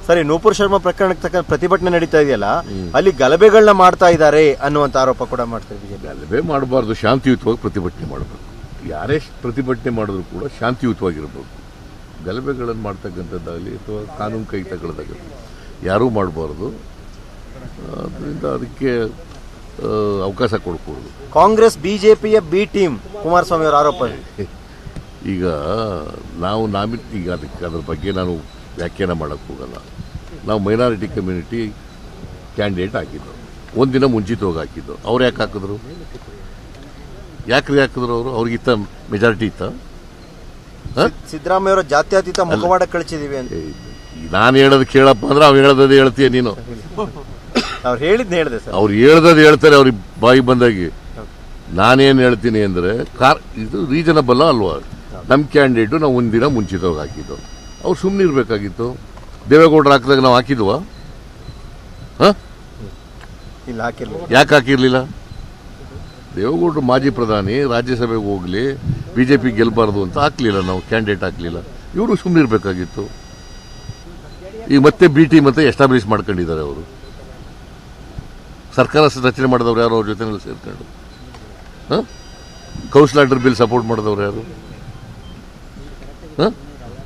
ಸರಿ ನೂಪುರ್ ಶರ್ಮಾ ಪ್ರಕರಣಕ್ಕೆ ತಕ್ಕ ಪ್ರತಿಭಟನೆ ನಡೀತಾ ಇದೆಯಲ್ಲ ಅಲ್ಲಿ ಗಲಭೆಗಳನ್ನ ಮಾಡ್ತಾ ಇದ್ದಾರೆ ಅನ್ನುವಂತ ಆರೋಪ ಕೂಡ ಮಾಡ್ತಾರೆ ಬಿಜೆಪಿ ಗಲಭೆ ಮಾಡಬಾರ್ದು ಶಾಂತಿಯುತವಾಗಿ ಪ್ರತಿಭಟನೆ ಮಾಡಬೇಕು ಯಾರೇ ಪ್ರತಿಭಟನೆ ಮಾಡಿದ್ರು ಕೂಡ ಶಾಂತಿಯುತವಾಗಿರ್ಬೇಕು ಗಲಭೆಗಳನ್ನು ಮಾಡ್ತಕ್ಕಂಥದ್ದಾಗಲಿ ಅಥವಾ ಕಾನೂನು ಕೈ ತಗೊಳ್ಳೋದಾಗಲಿ ಯಾರೂ ಮಾಡಬಾರ್ದು ಅದರಿಂದ ಅದಕ್ಕೆ ಆ, ಅವಕಾಶ ಕೊಡ್ಕೂಡ್ದು ಕಾಂಗ್ರೆಸ್ ಬಿಜೆಪಿಯ ಬಿ ಟೀಮ್ ಕುಮಾರಸ್ವಾಮಿ ಅವರ ಆರೋಪ ಈಗ ನಾವು ನಾಮಿ ಈಗ ಅದಕ್ಕೆ ಅದ್ರ ಬಗ್ಗೆ ನಾನು ವ್ಯಾಖ್ಯಾನ ಮಾಡೋಕ್ಕೆ ಹೋಗಲ್ಲ ನಾವು ಮೈನಾರಿಟಿ ಕಮ್ಯುನಿಟಿ ಕ್ಯಾಂಡಿಡೇಟ್ ಹಾಕಿದ್ದು ಒಂದಿನ ಮುಂಚಿತವಾಗಿ ಹಾಕಿದ್ದು ಅವ್ರು ಯಾಕೆ ಹಾಕಿದ್ರು ಯಾಕ್ರಿ ಹಾಕಿದ್ರು ಅವರು ಅವ್ರಿಗಿತ್ತ ಮೆಜಾರಿಟಿ ಇತ್ತ ಹ? ಸಿದ್ದರಾಮಯ್ಯ ಅವರ ಜಾತ್ಯತೀತ ಮುಖವಾಡ ಕಳಿಸಿದೀವಿ ಅಂತ ನಾನು ಹೇಳೋದು ಕೇಳಪ್ಪ ಅಂದ್ರೆ ಅವ್ರು ಹೇಳೋದೇ ಹೇಳ್ತೀಯ ನೀನು ಅವ್ರು ಹೇಳಿದ್ನ ಹೇಳಿದೆ ಸರ್ ಅವ್ರು ಹೇಳ್ದದ್ದು ಹೇಳ್ತಾರೆ ಅವ್ರಿಗೆ ಬಾಯಿ ಬಂದಾಗಿ ನಾನೇನು ಹೇಳ್ತೀನಿ ಅಂದರೆ ಕಾರ್ ಇದು ರೀಸನಬಲ್ ಅಲ್ವಾ ನಮ್ಮ ಕ್ಯಾಂಡಿಡೇಟು ನಾವು ಒಂದಿನ ಮುಂಚಿತವಾಗಿ ಹಾಕಿದ್ದು ಅವ್ರು ಸುಮ್ಮನೆ ಇರಬೇಕಾಗಿತ್ತು ದೇವೇಗೌಡರು ಹಾಕಿದಾಗ ನಾವು ಹಾಕಿದ್ವಾ ಹಾಂ ಇಲ್ಲ ಹಾಕಿರ್ಲಿಲ್ಲ ಯಾಕೆ ಹಾಕಿರ್ಲಿಲ್ಲ ದೇವೇಗೌಡರು ಮಾಜಿ ಪ್ರಧಾನಿ ರಾಜ್ಯಸಭೆಗೆ ಹೋಗ್ಲಿ ಬಿಜೆಪಿ ಗೆಲ್ಬಾರ್ದು ಅಂತ ಹಾಕ್ಲಿಲ್ಲ ನಾವು ಕ್ಯಾಂಡಿಡೇಟ್ ಹಾಕ್ಲಿಲ್ಲ ಇವರು ಸುಮ್ಮನೆ ಇರಬೇಕಾಗಿತ್ತು ಈಗ ಮತ್ತೆ ಬಿ ಟಿ ಮತ್ತೆ ಎಸ್ಟಾಬ್ಲಿಷ್ ಮಾಡ್ಕೊಂಡಿದ್ದಾರೆ ಅವರು ಸರ್ಕಾರ ರಚನೆ ಮಾಡಿದವ್ರು ಯಾರು ಅವ್ರ ಜೊತೆ ಸೇರ್ಕೊಂಡು ಹಾಂ ಕೌನ್ಸಿಲಾಟರ್ ಬಿಲ್ ಸಪೋರ್ಟ್ ಮಾಡಿದವ್ರು ಯಾರು ಹಾಂ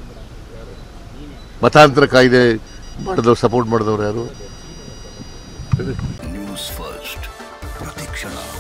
ಮತಾಂತರ ಕಾಯ್ದೆ ಮಾಡಿದವ್ರು ಸಪೋರ್ಟ್ ಮಾಡಿದವ್ರು ಯಾರು ನ್ಯೂಸ್ ಫಸ್ಟ್ ಪ್ರತಿಕ್ಷಣ